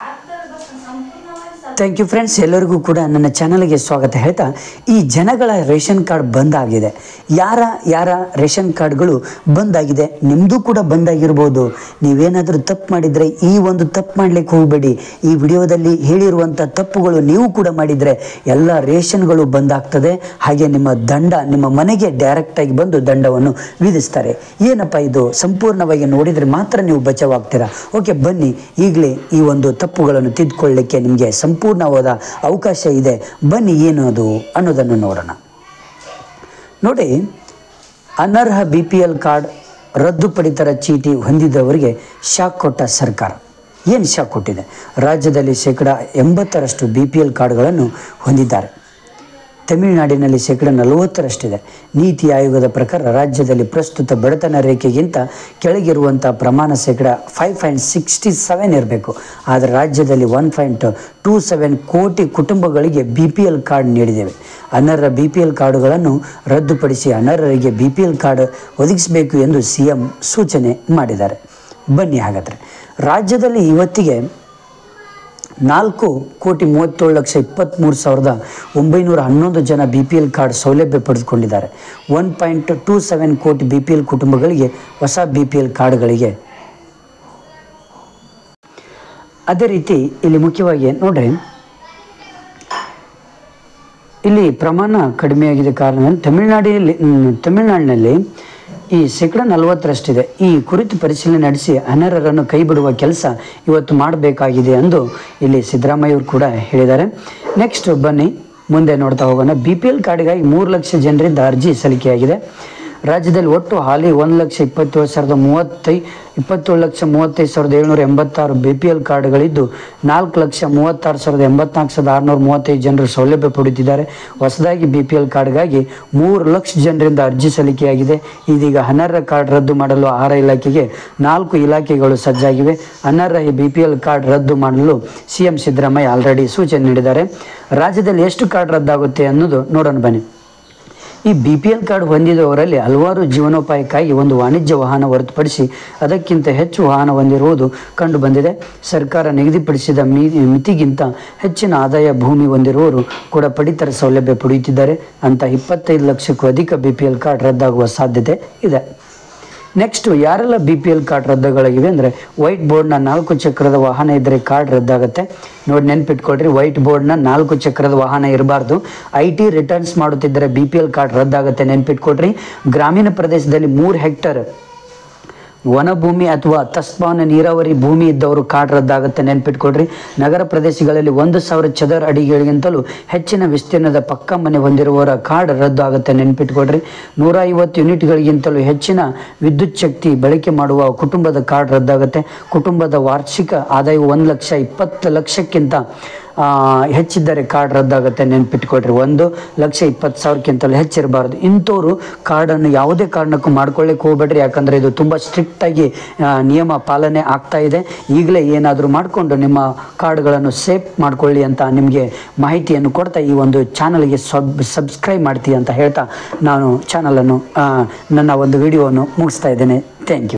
thank you friends ಎಲ್ಲರಿಗೂ ಕೂಡ ನನ್ನ ಚಾನಲ್ಗೆ ಸ್ವಾಗತ ಹೇಳ್ತಾ ಈ ಜನಗಳ ರೇಷನ್ ಕಾರ್ಡ್ ಬಂದಾಗಿದೆ ಯಾರ ಯಾರ ರೇಷನ್ ಕಾರ್ಡ್ಗಳು ಬಂದಾಗಿದೆ ನಿಮ್ಮದು ಕೂಡ ಬಂದಾಗಿರ್ಬೋದು ನೀವೇನಾದರೂ ತಪ್ಪು ಮಾಡಿದರೆ ಈ ಒಂದು ತಪ್ಪು ಮಾಡಲಿಕ್ಕೆ ಹೋಗಬೇಡಿ ಈ ವಿಡಿಯೋದಲ್ಲಿ ಹೇಳಿರುವಂಥ ತಪ್ಪುಗಳು ನೀವು ಕೂಡ ಮಾಡಿದರೆ ಎಲ್ಲ ರೇಷನ್ಗಳು ಬಂದಾಗ್ತದೆ ಹಾಗೆ ನಿಮ್ಮ ದಂಡ ನಿಮ್ಮ ಮನೆಗೆ ಡೈರೆಕ್ಟಾಗಿ ಬಂದು ದಂಡವನ್ನು ವಿಧಿಸ್ತಾರೆ ಏನಪ್ಪ ಇದು ಸಂಪೂರ್ಣವಾಗಿ ನೋಡಿದರೆ ಮಾತ್ರ ನೀವು ಬಚಾವಾಗ್ತೀರಾ ಓಕೆ ಬನ್ನಿ ಈಗಲೇ ಈ ಒಂದು ತಪ್ಪುಗಳನ್ನು ತಿದ್ದುಕೊಳ್ಳಲಿಕ್ಕೆ ನಿಮಗೆ ಸಂಪೂರ್ಣವಾದ ಅವಕಾಶ ಇದೆ ಬನ್ನಿ ಏನು ಅದು ಅನ್ನೋದನ್ನು ನೋಡೋಣ ನೋಡಿ ಅನರ್ಹ ಬಿ ಪಿ ಎಲ್ ಕಾರ್ಡ್ ರದ್ದು ಪಡಿತರ ಚೀಟಿ ಹೊಂದಿದವರಿಗೆ ಶಾಕ್ ಕೊಟ್ಟ ಸರ್ಕಾರ ಏನು ಶಾಕ್ ಕೊಟ್ಟಿದೆ ರಾಜ್ಯದಲ್ಲಿ ಶೇಕಡ ಎಂಬತ್ತರಷ್ಟು ಬಿ ಪಿ ಎಲ್ ಕಾರ್ಡ್ಗಳನ್ನು ಹೊಂದಿದ್ದಾರೆ ತಮಿಳುನಾಡಿನಲ್ಲಿ ಶೇಕಡ ನಲವತ್ತರಷ್ಟಿದೆ ನೀತಿ ಆಯೋಗದ ಪ್ರಕಾರ ರಾಜ್ಯದಲ್ಲಿ ಪ್ರಸ್ತುತ ಬಡತನ ರೇಖೆಗಿಂತ ಕೆಳಗಿರುವಂಥ ಪ್ರಮಾಣ ಶೇಕಡ ಫೈವ್ ಪಾಯಿಂಟ್ ಸಿಕ್ಸ್ಟಿ ಸೆವೆನ್ ಇರಬೇಕು ಆದರೆ ರಾಜ್ಯದಲ್ಲಿ ಒನ್ ಪಾಯಿಂಟ್ ಟೂ ಸೆವೆನ್ ಕೋಟಿ ಕುಟುಂಬಗಳಿಗೆ ಬಿ ಪಿ ಎಲ್ ಕಾರ್ಡ್ ನೀಡಿದ್ದೇವೆ ಅನರ್ಹ ಬಿ ಪಿ ಎಲ್ ಕಾರ್ಡುಗಳನ್ನು ರದ್ದುಪಡಿಸಿ ಅನರ್ಹರಿಗೆ ಬಿ ಪಿ ಎಲ್ ಕಾರ್ಡ್ ಒದಗಿಸಬೇಕು ಎಂದು ಸಿ ಎಂ ಸೂಚನೆ ಮಾಡಿದ್ದಾರೆ ಬನ್ನಿ ಹಾಗಾದರೆ ರಾಜ್ಯದಲ್ಲಿ ಇವತ್ತಿಗೆ ನಾಲ್ಕು ಕೋಟಿ ಮೂವತ್ತೇಳು ಲಕ್ಷ ಇಪ್ಪತ್ತ್ಮೂರು ಸಾವಿರದ ಒಂಬೈನೂರ ಹನ್ನೊಂದು ಜನ ಬಿ ಪಿ ಎಲ್ ಕಾರ್ಡ್ ಸೌಲಭ್ಯ ಪಡೆದುಕೊಂಡಿದ್ದಾರೆ ಒನ್ ಪಾಯಿಂಟ್ ಟೂ ಸೆವೆನ್ ಕೋಟಿ ಬಿ ಪಿ ಎಲ್ ಕುಟುಂಬಗಳಿಗೆ ಹೊಸ ಬಿ ಪಿ ಎಲ್ ಕಾರ್ಡ್ಗಳಿಗೆ ಅದೇ ರೀತಿ ಇಲ್ಲಿ ಮುಖ್ಯವಾಗಿ ನೋಡ್ರಿ ಇಲ್ಲಿ ಪ್ರಮಾಣ ಕಡಿಮೆಯಾಗಿದೆ ಕಾರಣ ತಮಿಳುನಾಡಿನಲ್ಲಿ ಮ್, ತಮಿಳುನಾಡಿನಲ್ಲಿ ಈ ಶೇಕಡ ನಲವತ್ತರಷ್ಟಿದೆ ಈ ಕುರಿತು ಪರಿಶೀಲನೆ ನಡೆಸಿ ಅನರ್ಹರನ್ನು ಕೈ ಬಿಡುವ ಕೆಲಸ ಇವತ್ತು ಮಾಡಬೇಕಾಗಿದೆ ಎಂದು ಇಲ್ಲಿ ಸಿದ್ದರಾಮಯ್ಯವರು ಕೂಡ ಹೇಳಿದ್ದಾರೆ ನೆಕ್ಸ್ಟ್ ಬನ್ನಿ ಮುಂದೆ ನೋಡ್ತಾ ಹೋಗೋಣ ಬಿ ಪಿ ಎಲ್ ಕಾರ್ಡ್ಗಾಗಿ ಮೂರು ಲಕ್ಷ ಜನರಿಂದ ಅರ್ಜಿ ಸಲ್ಲಿಕೆಯಾಗಿದೆ ರಾಜ್ಯದಲ್ಲಿ ಒಟ್ಟು ಹಾಲಿ ಒಂದು ಲಕ್ಷ ಇಪ್ಪತ್ತೇಳು ಸಾವಿರದ ಮೂವತ್ತೈ ಇಪ್ಪತ್ತೇಳು ಲಕ್ಷ ಮೂವತ್ತೈದು ಸಾವಿರದ ಏಳ್ನೂರ ಎಂಬತ್ತಾರು ಬಿ ಪಿ ಎಲ್ ಕಾರ್ಡ್ಗಳಿದ್ದು ನಾಲ್ಕು ಲಕ್ಷ ಮೂವತ್ತಾರು ಸಾವಿರದ ಎಂಬತ್ನಾಲ್ಕು ಸಾವಿರದ ಆರುನೂರ ಮೂವತ್ತೈದು ಜನರು ಸೌಲಭ್ಯ ಪಡೆದಿದ್ದಾರೆ ಹೊಸದಾಗಿ ಬಿ ಪಿ ಎಲ್ ಕಾರ್ಡ್ಗಾಗಿ ಮೂರು ಲಕ್ಷ ಜನರಿಂದ ಅರ್ಜಿ ಸಲ್ಲಿಕೆಯಾಗಿದೆ ಇದೀಗ ಅನರ್ಹ ಕಾರ್ಡ್ ರದ್ದು ಮಾಡಲು ಆಹಾರ ಇಲಾಖೆಗೆ ನಾಲ್ಕು ಇಲಾಖೆಗಳು ಸಜ್ಜಾಗಿವೆ ಅನರ್ಹ ಬಿ ಪಿ ಎಲ್ ಕಾರ್ಡ್ ರದ್ದು ಮಾಡಲು ಸಿ ಎಂ ಸಿದ್ದರಾಮಯ್ಯ ಆಲ್ರೆಡಿ ಸೂಚನೆ ನೀಡಿದ್ದಾರೆ ರಾಜ್ಯದಲ್ಲಿ ಎಷ್ಟು ಕಾರ್ಡ್ ರದ್ದಾಗುತ್ತೆ ಅನ್ನೋದು ನೋಡೋಣ ಬನ್ನಿ ಈ ಬಿ ಪಿ ಎಲ್ ಕಾರ್ಡ್ ಹೊಂದಿದವರಲ್ಲಿ ಹಲವಾರು ಜೀವನೋಪಾಯಕ್ಕಾಗಿ ಒಂದು ವಾಣಿಜ್ಯ ವಾಹನ ಹೊರತುಪಡಿಸಿ ಅದಕ್ಕಿಂತ ಹೆಚ್ಚು ವಾಹನ ಹೊಂದಿರುವುದು ಕಂಡು ಬಂದಿದೆ ಸರ್ಕಾರ ನಿಗದಿಪಡಿಸಿದ ಮಿ ಮಿತಿಗಿಂತ ಹೆಚ್ಚಿನ ಆದಾಯ ಭೂಮಿ ಹೊಂದಿರುವವರು ಕೂಡ ಪಡಿತರ ಸೌಲಭ್ಯ ಪಡೆಯುತ್ತಿದ್ದಾರೆ ಅಂತ ಇಪ್ಪತ್ತೈದು ಲಕ್ಷಕ್ಕೂ ಅಧಿಕ ಬಿ ಪಿ ಎಲ್ ಕಾರ್ಡ್ ರದ್ದಾಗುವ ಸಾಧ್ಯತೆ ಇದೆ ನೆಕ್ಸ್ಟ್ ಯಾರೆಲ್ಲ ಬಿ ಪಿ ಎಲ್ ಕಾರ್ಡ್ ರದ್ದುಗಳಾಗಿವೆ ಅಂದರೆ ವೈಟ್ ಬೋರ್ಡ್ನ ನಾಲ್ಕು ಚಕ್ರದ ವಾಹನ ಇದ್ದರೆ ಕಾರ್ಡ್ ರದ್ದಾಗುತ್ತೆ ನೋಡಿ ನೆನ್ಪಿಟ್ಕೊಳ್ರಿ ವೈಟ್ ಬೋರ್ಡ್ನ ನಾಲ್ಕು ಚಕ್ರದ ವಾಹನ ಇರಬಾರ್ದು ಐ ಟಿ ರಿಟರ್ನ್ಸ್ ಮಾಡುತ್ತಿದ್ದರೆ ಬಿ ಪಿ ಎಲ್ ಕಾರ್ಡ್ ರದ್ದಾಗುತ್ತೆ ನೆನ್ಪಿಟ್ಕೊಳ್ರಿ ಗ್ರಾಮೀಣ ಪ್ರದೇಶದಲ್ಲಿ ಮೂರು ಹೆಕ್ಟರ್ ವನಭೂಮಿ ಅಥವಾ ತಸ್ಮಾನ ನೀರಾವರಿ ಭೂಮಿ ಇದ್ದವರು ಕಾರ್ಡ್ ರದ್ದಾಗುತ್ತೆ ನೆನ್ಪಿಟ್ಕೊಳ್ರಿ ನಗರ ಪ್ರದೇಶಗಳಲ್ಲಿ ಒಂದು ಸಾವಿರ ಚದರ ಅಡಿಗಳಿಗಿಂತಲೂ ಹೆಚ್ಚಿನ ವಿಸ್ತೀರ್ಣದ ಪಕ್ಕ ಮನೆ ಹೊಂದಿರುವವರ ಕಾರ್ಡ್ ರದ್ದು ಆಗುತ್ತೆ ನೆನ್ಪಿಟ್ಕೊಳ್ರಿ ನೂರ ಐವತ್ತು ಯೂನಿಟ್ಗಳಿಗಿಂತಲೂ ಹೆಚ್ಚಿನ ವಿದ್ಯುತ್ ಶಕ್ತಿ ಬಳಕೆ ಮಾಡುವ ಕುಟುಂಬದ ಕಾರ್ಡ್ ರದ್ದಾಗುತ್ತೆ ಕುಟುಂಬದ ವಾರ್ಷಿಕ ಆದಾಯವು ಒಂದು ಲಕ್ಷ ಇಪ್ಪತ್ತು ಲಕ್ಷಕ್ಕಿಂತ ಆ, ಹೆಚ್ಚಿದ್ದರೆ ಕಾರ್ಡ್ ರದ್ದಾಗುತ್ತೆ ನೆನ್ಪಿಟ್ಕೊಳ್ರಿ ಒಂದು ಲಕ್ಷ ಇಪ್ಪತ್ತು ಸಾವಿರಕ್ಕಿಂತಲೂ ಹೆಚ್ಚಿರಬಾರ್ದು ಇಂಥವ್ರು ಕಾರ್ಡನ್ನು ಯಾವುದೇ ಕಾರಣಕ್ಕೂ ಮಾಡ್ಕೊಳ್ಳಿಕ್ಕೆ ಹೋಗ್ಬೇಡ್ರಿ ಯಾಕಂದರೆ ಇದು ತುಂಬ ಸ್ಟ್ರಿಕ್ಟಾಗಿ ನಿಯಮ ಪಾಲನೆ ಆಗ್ತಾ ಇದೆ ಈಗಲೇ ಏನಾದರೂ ಮಾಡಿಕೊಂಡು ನಿಮ್ಮ ಕಾರ್ಡ್ಗಳನ್ನು ಸೇಫ್ ಮಾಡ್ಕೊಳ್ಳಿ ಅಂತ ನಿಮಗೆ ಮಾಹಿತಿಯನ್ನು ಕೊಡ್ತಾ ಈ ಒಂದು ಚಾನಲ್ಗೆ ಸಬ್ ಸಬ್ಸ್ಕ್ರೈಬ್ ಮಾಡ್ತೀವಿ ಅಂತ ಹೇಳ್ತಾ ನಾನು ಚಾನಲನ್ನು ನನ್ನ ಒಂದು ವಿಡಿಯೋವನ್ನು ಮುಗಿಸ್ತಾ ಇದ್ದೇನೆ ಥ್ಯಾಂಕ್ ಯು